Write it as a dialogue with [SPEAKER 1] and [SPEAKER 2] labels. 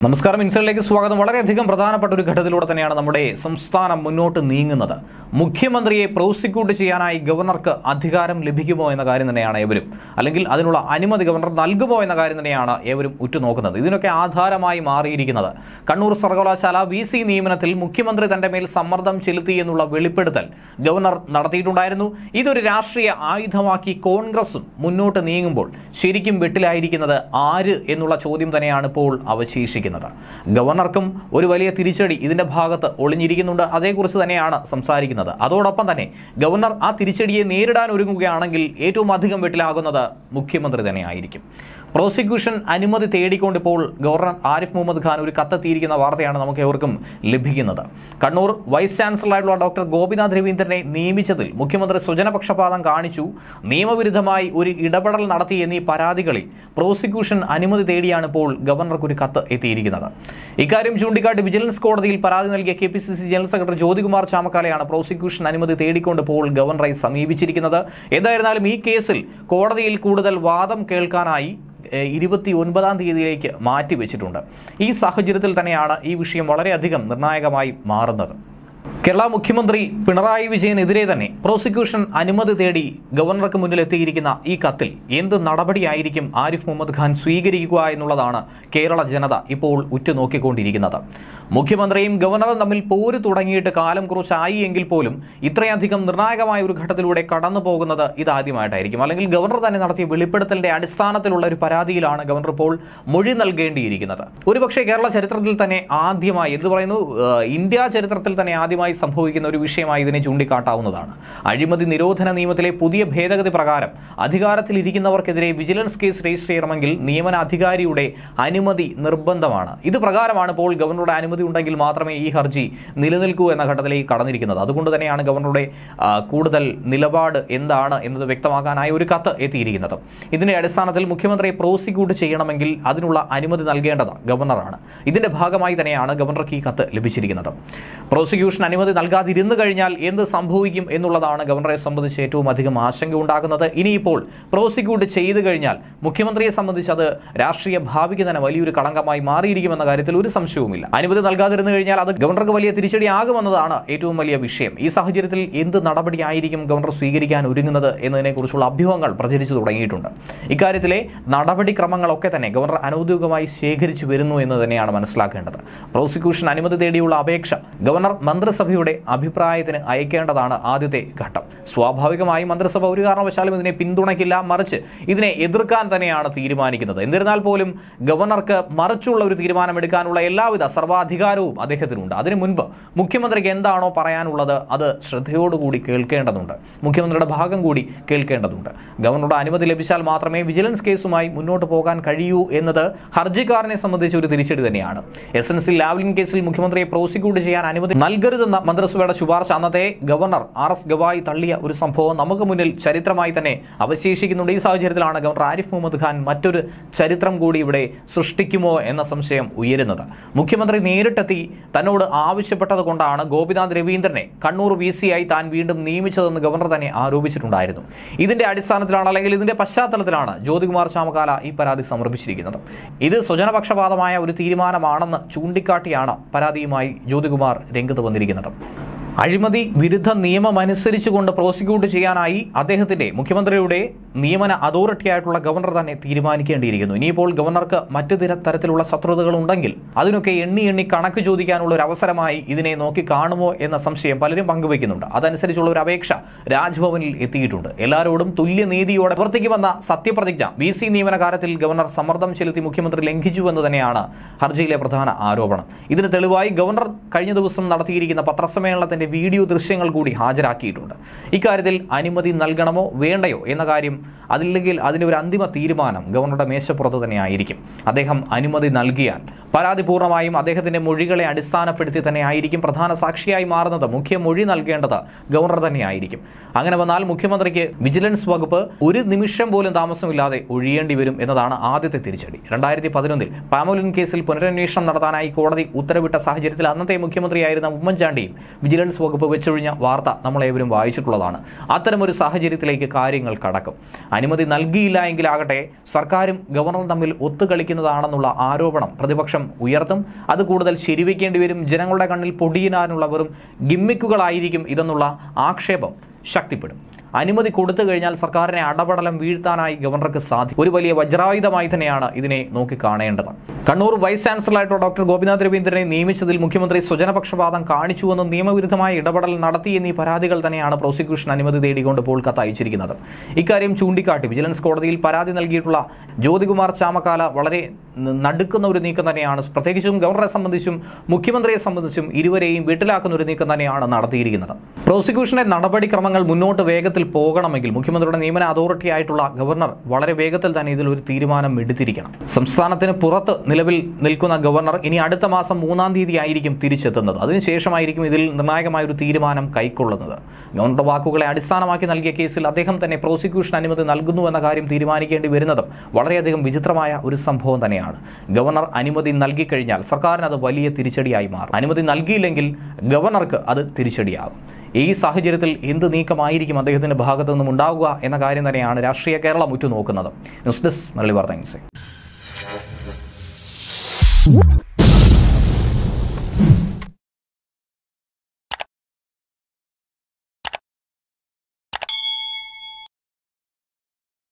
[SPEAKER 1] നമസ്കാരം ഇൻസൈഡിലേക്ക് സ്വാഗതം വളരെയധികം പ്രധാനപ്പെട്ട ഒരു ഘട്ടത്തിലൂടെ തന്നെയാണ് നമ്മുടെ സംസ്ഥാനം മുന്നോട്ട് നീങ്ങുന്നത് മുഖ്യമന്ത്രിയെ പ്രോസിക്യൂട്ട് ചെയ്യാനായി ഗവർണർക്ക് അധികാരം ലഭിക്കുമോ എന്ന കാര്യം തന്നെയാണ് ഏവരും അല്ലെങ്കിൽ അതിനുള്ള അനുമതി ഗവർണർ നൽകുമോ എന്ന കാര്യം തന്നെയാണ് ഏവരും ഉറ്റുനോക്കുന്നത് ഇതിനൊക്കെ ആധാരമായി മാറിയിരിക്കുന്നത് കണ്ണൂർ സർവകലാശാല വി സി നിയമനത്തിൽ മുഖ്യമന്ത്രി തന്റെ മേൽ സമ്മർദ്ദം ചെലുത്തി എന്നുള്ള വെളിപ്പെടുത്തൽ ഗവർണർ നടത്തിയിട്ടുണ്ടായിരുന്നു ഇതൊരു രാഷ്ട്രീയ ആയുധമാക്കി കോൺഗ്രസും മുന്നോട്ട് നീങ്ങുമ്പോൾ ശരിക്കും വെട്ടിലായിരിക്കുന്നത് ആര് എന്നുള്ള ചോദ്യം തന്നെയാണ് ഇപ്പോൾ അവശേഷിക്കുന്നത് ഗവർണർക്കും ഒരു വലിയ തിരിച്ചടി ഇതിന്റെ ഭാഗത്ത് ഒളിഞ്ഞിരിക്കുന്നുണ്ട് അതേക്കുറിച്ച് തന്നെയാണ് സംസാരിക്കുന്നത് അതോടൊപ്പം തന്നെ ഗവർണർ ആ തിരിച്ചടിയെ നേരിടാൻ ഒരുങ്ങുകയാണെങ്കിൽ ഏറ്റവും അധികം വെട്ടിലാകുന്നത് മുഖ്യമന്ത്രി തന്നെയായിരിക്കും പ്രോസിക്യൂഷൻ അനുമതി തേടിക്കൊണ്ട് ഇപ്പോൾ ഗവർണർ ആരിഫ് മുഹമ്മദ് ഖാൻ ഒരു കത്തെത്തിയിരിക്കുന്ന വാർത്തയാണ് നമുക്ക് ഏവർക്കും ലഭിക്കുന്നത് കണ്ണൂർ വൈസ് ചാൻസലറായിട്ടുള്ള ഡോക്ടർ ഗോപിനാഥ് രവീന്ദ്രനെ നിയമിച്ചതിൽ മുഖ്യമന്ത്രി സ്വജനപക്ഷപാതം കാണിച്ചു നിയമവിരുദ്ധമായി ഒരു ഇടപെടൽ നടത്തി എന്നീ പരാതികളിൽ പ്രോസിക്യൂഷൻ അനുമതി തേടിയാണ് ഇപ്പോൾ ഗവർണർക്ക് ഒരു കത്ത് എത്തിയിരിക്കുന്നത് ഇക്കാര്യം ചൂണ്ടിക്കാട്ടി വിജിലൻസ് കോടതിയിൽ പരാതി നൽകിയ K P C C general secretary Jyothikumar ചാമക്കാലയാണ് പ്രോസിക്യൂഷൻ അനുമതി തേടിക്കൊണ്ട് ഇപ്പോൾ ഗവർണറെ സമീപിച്ചിരിക്കുന്നത് എന്തായിരുന്നാലും ഈ കേസിൽ കോടതിയിൽ കൂടുതൽ വാദം കേൾക്കാനായി ഇരുപത്തി ഒൻപതാം തീയതിയിലേക്ക് മാറ്റിവെച്ചിട്ടുണ്ട് ഈ സാഹചര്യത്തിൽ തന്നെയാണ് ഈ വിഷയം വളരെയധികം നിർണായകമായി മാറുന്നത് കേരള മുഖ്യമന്ത്രി പിണറായി വിജയനെതിരെ തന്നെ പ്രോസിക്യൂഷൻ അനുമതി തേടി ഗവർണർക്ക് മുന്നിൽ എത്തിയിരിക്കുന്ന ഈ കത്തിൽ എന്ത് നടപടിയായിരിക്കും ആരിഫ് മുഹമ്മദ് ഖാൻ സ്വീകരിക്കുക എന്നുള്ളതാണ് കേരള ജനത ഇപ്പോൾ ഉറ്റുനോക്കിക്കൊണ്ടിരിക്കുന്നത് മുഖ്യമന്ത്രിയും ഗവർണറും തമ്മിൽ പോര് തുടങ്ങിയിട്ട് കാലം കുറച്ചായി എങ്കിൽ പോലും ഇത്രയധികം നിർണായകമായ ഒരു ഘട്ടത്തിലൂടെ കടന്നു പോകുന്നത് ഇതാദ്യമായിട്ടായിരിക്കും അല്ലെങ്കിൽ ഗവർണർ തന്നെ നടത്തിയ വെളിപ്പെടുത്തലിന്റെ അടിസ്ഥാനത്തിലുള്ള ഒരു പരാതിയിലാണ് ഗവർണർ ഇപ്പോൾ മൊഴി നൽകേണ്ടിയിരിക്കുന്നത് ഒരുപക്ഷെ കേരള ചരിത്രത്തിൽ തന്നെ ആദ്യമായി എന്ത് പറയുന്നു ഏഹ്, ഇന്ത്യ ചരിത്രത്തിൽ തന്നെ ആദ്യമായി സംഭവിക്കുന്ന ഒരു വിഷയമായി ഇതിനെ ചൂണ്ടിക്കാട്ടാവുന്നതാണ് അഴിമതി നിരോധന നിയമത്തിലെ പുതിയ ഭേദഗതി പ്രകാരം അധികാരത്തിലിരിക്കുന്നവർക്കെതിരെ വിജിലൻസ് കേസ് രജിസ്റ്റർ ചെയ്യണമെങ്കിൽ നിയമന അധികാരിയുടെ അനുമതി നിർബന്ധമാണ് ഇത് പ്രകാരമാണ് ഇപ്പോൾ ഗവർണറുടെ അനുമതി ഉണ്ടെങ്കിൽ മാത്രമേ ഈ ഹർജി നിലനിൽക്കൂ എന്ന ഘട്ടത്തിലേക്ക് കടന്നിരിക്കുന്നത് അതുകൊണ്ട് തന്നെയാണ് ഗവർണറുടെ ആ, കൂടുതൽ നിലപാട് എന്താണ് എന്നത് വ്യക്തമാക്കാനായി ഒരു കത്ത് എത്തിയിരിക്കുന്നത് ഇതിന്റെ അടിസ്ഥാനത്തിൽ മുഖ്യമന്ത്രിയെ പ്രോസിക്യൂട്ട് ചെയ്യണമെങ്കിൽ അതിനുള്ള അനുമതി നൽകേണ്ടത് ഗവർണറാണ് ഇതിന്റെ ഭാഗമായി തന്നെയാണ് ഗവർണർക്ക് ഈ കത്ത് ലഭിച്ചിരിക്കുന്നത് പ്രോസിക്യൂഷൻ അനുമതി നൽകാതിരുന്നു കഴിഞ്ഞാൽ എന്ത് സംഭവിക്കും എന്നുള്ളതാണ് ഗവർണറെ സംബന്ധിച്ച് ഏറ്റവും അധികം ആശങ്ക ഉണ്ടാക്കുന്നത് ഇനിയിപ്പോൾ പ്രോസിക്യൂട്ട് ചെയ്തു കഴിഞ്ഞാൽ മുഖ്യമന്ത്രിയെ സംബന്ധിച്ച് അത് രാഷ്ട്രീയ ഭാവിക്ക് തന്നെ വലിയൊരു കളങ്കമായി മാറിയിരിക്കുമെന്ന കാര്യത്തിൽ ഒരു സംശയവുമില്ല അനുമതി നൽകാതിരുന്നു കഴിഞ്ഞാൽ അത് ഗവർണർക്ക് വലിയ തിരിച്ചടിയാകുമെന്നതാണ് ഏറ്റവും വലിയ വിഷയം ഈ സാഹചര്യത്തിൽ എന്ത് നടപടിയായിരിക്കും ഗവർണർ സ്വീകരിക്കാൻ ഒരുങ്ങുന്നത് എന്നതിനെക്കുറിച്ചുള്ള അഭ്യൂഹങ്ങൾ പ്രചരിച്ചു തുടങ്ങിയിട്ടുണ്ട് ഇക്കാര്യത്തിലെ നടപടിക്രമങ്ങളൊക്കെ തന്നെ ഗവർണർ അനൌദ്യോഗികമായി ശേഖരിച്ചു വരുന്നു എന്ന് തന്നെയാണ് മനസ്സിലാക്കേണ്ടത് പ്രോസിക്യൂഷൻ അനുമതി തേടിയുള്ള അപേക്ഷ ഗവർണർ മന്ത്രിസഭയുടെ അഭിപ്രായത്തിന് അയക്കേണ്ടതാണ് ആദ്യത്തെ ഘട്ടം സ്വാഭാവികമായും മന്ത്രിസഭ ഒരു കാരണവശാലും ഇതിനെ പിന്തുണയ്ക്കില്ല മറിച്ച് ഇതിനെ എതിർക്കാൻ തന്നെയാണ് തീരുമാനിക്കുന്നത് എന്നിരുന്നാൽ പോലും ഗവർണർക്ക് മറിച്ചുള്ള ഒരു തീരുമാനമെടുക്കാനുള്ള എല്ലാവിധ സർവാധികാരവും അദ്ദേഹത്തിനുണ്ട് അതിനു മുൻപ് മുഖ്യമന്ത്രിക്ക് എന്താണോ പറയാനുള്ളത് അത് ശ്രദ്ധയോടുകൂടി കേൾക്കേണ്ടതുണ്ട് മുഖ്യമന്ത്രിയുടെ ഭാഗം കൂടി കേൾക്കേണ്ടതുണ്ട് ഗവർണറുടെ അനുമതി ലഭിച്ചാൽ മാത്രമേ വിജിലൻസ് കേസുമായി മുന്നോട്ട് പോകാൻ കഴിയൂ എന്നത് ഹർജിക്കാരനെ സംബന്ധിച്ച് ഒരു തിരിച്ചടി തന്നെയാണ് എസൻസി ലാവ്ലിൻ കേസിൽ മുഖ്യമന്ത്രിയെ പ്രോസിക്യൂട്ട് ചെയ്യാൻ അനുമതി നൽകരുതെന്ന മന്ത്രിസഭയുടെ ശുപാർശ അന്നത്തെ ഗവർണർ ആർ എസ് ഗവായി തള്ളിയ ഒരു സംഭവം നമുക്ക് മുന്നിൽ ചരിത്രമായി തന്നെ അവശേഷിക്കുന്നുണ്ട് ഈ സാഹചര്യത്തിലാണ് ഗവർണർ ആരിഫ് മുഹമ്മദ് ഖാൻ മറ്റൊരു ചരിത്രം കൂടി ഇവിടെ സൃഷ്ടിക്കുമോ എന്ന സംശയം ഉയരുന്നത് മുഖ്യമന്ത്രി നേരിട്ടെത്തി തന്നോട് ആവശ്യപ്പെട്ടത് കൊണ്ടാണ് ഗോപിനാഥ് രവീന്ദ്രനെ കണ്ണൂർ വി സി ആയി താൻ വീണ്ടും നിയമിച്ചതെന്ന് ഗവർണർ തന്നെ ആരോപിച്ചിട്ടുണ്ടായിരുന്നു ഇതിന്റെ അടിസ്ഥാനത്തിലാണ് അല്ലെങ്കിൽ ഇതിന്റെ പശ്ചാത്തലത്തിലാണ് ജ്യോതികുമാർ ചാമക്കാല ഈ പരാതി സമർപ്പിച്ചിരിക്കുന്നത് ഇത് സ്വജനപക്ഷപാതമായ ഒരു തീരുമാനമാണെന്ന് ചൂണ്ടിക്കാട്ടിയാണ് പരാതിയുമായി ജ്യോതികുമാർ രംഗത്ത് വന്നിരിക്കുന്നത് അഴിമതി വിരുദ്ധ നിയമം അനുസരിച്ചുകൊണ്ട് പ്രോസിക്യൂട്ട് ചെയ്യാനായി അദ്ദേഹത്തിന്റെ മുഖ്യമന്ത്രിയുടെ നിയമന അതോറിറ്റിയായിട്ടുള്ള ഗവർണർ തന്നെ തീരുമാനിക്കേണ്ടിയിരിക്കുന്നു ഇനിയിപ്പോൾ ഗവർണർക്ക് മറ്റു തിര തരത്തിലുള്ള ശത്രുതകൾ ഉണ്ടെങ്കിൽ അതിനൊക്കെ എണ്ണി എണ്ണി കണക്ക് ചോദിക്കാനുള്ള ഒരു അവസരമായി ഇതിനെ നോക്കി കാണുമോ എന്ന സംശയം പലരും പങ്കുവയ്ക്കുന്നുണ്ട് അതനുസരിച്ചുള്ള ഒരു അപേക്ഷ രാജ്ഭവനിൽ എത്തിയിട്ടുണ്ട് എല്ലാവരോടും തുല്യനീതിയോടെ പ്രവർത്തിക്കുമെന്ന സത്യപ്രതിജ്ഞ വി സി നിയമന കാര്യത്തിൽ ഗവർണർ സമ്മർദ്ദം ചെലുത്തി മുഖ്യമന്ത്രി ലംഘിച്ചുവെന്ന് തന്നെയാണ് ഹർജിയിലെ പ്രധാന ആരോപണം ഇതിന് തെളിവായി ഗവർണർ കഴിഞ്ഞ ദിവസം നടത്തിയിരിക്കുന്ന പത്രസമ്മേളനത്തിന്റെ വീഡിയോ ദൃശ്യങ്ങൾ കൂടി ഹാജരാക്കിയിട്ടുണ്ട് ഇക്കാര്യത്തിൽ അനുമതി നൽകണമോ വേണ്ടയോ എന്ന കാര്യം അതില്ലെങ്കിൽ അതിന്റെ ഒരു അന്തിമ തീരുമാനം ഗവർണറുടെ മേശപ്പുറത്ത് തന്നെ ആയിരിക്കും അദ്ദേഹം അനുമതി നൽകിയാൽ പരാതി പൂർണ്ണമായും അദ്ദേഹത്തിന്റെ മൊഴികളെ അടിസ്ഥാനപ്പെടുത്തി തന്നെ ആയിരിക്കും പ്രധാന സാക്ഷിയായി മാറുന്നത് മുഖ്യ മൊഴി നൽകേണ്ടത് ഗവർണർ തന്നെയായിരിക്കും അങ്ങനെ വന്നാൽ മുഖ്യമന്ത്രിക്ക് വിജിലൻസ് വകുപ്പ് ഒരു നിമിഷം പോലും താമസമില്ലാതെ ഒഴിയേണ്ടി വരും എന്നതാണ് ആദ്യത്തെ തിരിച്ചടി രണ്ടായിരത്തി പതിനൊന്നിൽ പാമോലിൻ കേസിൽ പുനരന്വേഷണം നടത്താനായി കോടതി ഉത്തരവിട്ട സാഹചര്യത്തിൽ അന്നത്തെ മുഖ്യമന്ത്രിയായിരുന്ന ഉമ്മൻചാണ്ടിയും വിജിലൻസ് വിജിലൻസ് വകുപ്പ് വെച്ചൊഴിഞ്ഞ വാർത്ത നമ്മളേവരും വായിച്ചിട്ടുള്ളതാണ് അത്തരമൊരു സാഹചര്യത്തിലേക്ക് കാര്യങ്ങൾ കടക്കും അനുമതി നൽകിയില്ല എങ്കിലാകട്ടെ സർക്കാരും ഗവർണറും തമ്മിൽ ഒത്തുകളിക്കുന്നതാണെന്നുള്ള ആരോപണം പ്രതിപക്ഷം ഉയർത്തും അത് കൂടുതൽ ശരിവെക്കേണ്ടി വരും ജനങ്ങളുടെ കണ്ണിൽ പൊടിയിനാനുള്ള വെറും ഗിമ്മിക്കുകളായിരിക്കും ഇതെന്നുള്ള ആക്ഷേപം ശക്തിപ്പെടും അനുമതി കൊടുത്തു കഴിഞ്ഞാൽ സർക്കാരിനെ അടപടലം വീഴ്ത്താനായി ഗവർണർക്ക് സാധിക്കും ഒരു വലിയ വജ്രായുധമായി തന്നെയാണ് ഇതിനെ നോക്കിക്കാണേണ്ടത് കണ്ണൂർ വൈസ് ചാൻസലറായിട്ടുള്ള ഡോക്ടർ ഗോപിനാഥ് രവീന്ദ്രനെ നിയമിച്ചതിൽ മുഖ്യമന്ത്രി സ്വജനപക്ഷപാതം കാണിച്ചുവെന്നും നിയമവിരുദ്ധമായ ഇടപെടൽ നടത്തി എന്നീ പരാതികൾ തന്നെയാണ് പ്രോസിക്യൂഷൻ അനുമതി തേടിക്കൊണ്ട് ഇപ്പോൾ കത്തയച്ചിരിക്കുന്നത് ഇക്കാര്യം ചൂണ്ടിക്കാട്ടി വിജിലൻസ് കോടതിയിൽ പരാതി നൽകിയിട്ടുള്ള ജ്യോതികുമാർ ചാമക്കാല വളരെ ന- നടുക്കുന്ന ഒരു നീക്കം തന്നെയാണ് പ്രത്യേകിച്ചും ഗവർണറെ സംബന്ധിച്ചും മുഖ്യമന്ത്രിയെ സംബന്ധിച്ചും ഇരുവരെയും വീട്ടിലാക്കുന്ന ഒരു നീക്കം തന്നെയാണ് നടത്തിയിരിക്കുന്നത് പ്രോസിക്യൂഷന്റെ നടപടിക്രമങ്ങൾ മുന്നോട്ട് വേഗത്തിൽ പോകണമെങ്കിൽ മുഖ്യമന്ത്രിയുടെ നിയമന അതോറിറ്റി ആയിട്ടുള്ള ഗവർണർ വളരെ വേഗത്തിൽ തന്നെ ഇതിൽ ഒരു തീരുമാനം എടുത്തിരിക്കണം സംസ്ഥാനത്തിന് പുറത്ത് നിലവിൽ നിൽക്കുന്ന ഗവർണർ ഇനി അടുത്ത മാസം മൂന്നാം തീയതി ആയിരിക്കും തിരിച്ചെത്തുന്നത് അതിനുശേഷമായിരിക്കും ഇതിൽ നിർണായകമായ ഒരു തീരുമാനം കൈക്കൊള്ളുന്നത് ഗവർണറുടെ വാക്കുകളെ അടിസ്ഥാനമാക്കി നൽകിയ കേസിൽ അദ്ദേഹം തന്നെ പ്രോസിക്യൂഷൻ അനുമതി നൽകുന്നു എന്ന കാര്യം തീരുമാനിക്കേണ്ടി വരുന്നതും വളരെയധികം വിചിത്രമായ ഒരു സംഭവം തന്നെയാണ് ഗവർണർ അനുമതി നൽകിക്കഴിഞ്ഞാൽ സർക്കാരിന് അത് വലിയ തിരിച്ചടിയായി മാറും അനുമതി നൽകിയില്ലെങ്കിൽ ഗവർണർക്ക് അത് തിരിച്ചടിയാകും ഈ സാഹചര്യത്തിൽ എന്ത് നീക്കമായിരിക്കും അദ്ദേഹത്തിന്റെ ഭാഗത്തു നിന്നും ഉണ്ടാവുക എന്ന കാര്യം തന്നെയാണ് രാഷ്ട്രീയ കേരളം ഉറ്റുനോക്കുന്നത് ന്യൂസ് ഡെസ്ക് മലയാളി വാർത്ത ഇൻസൈറ്റ്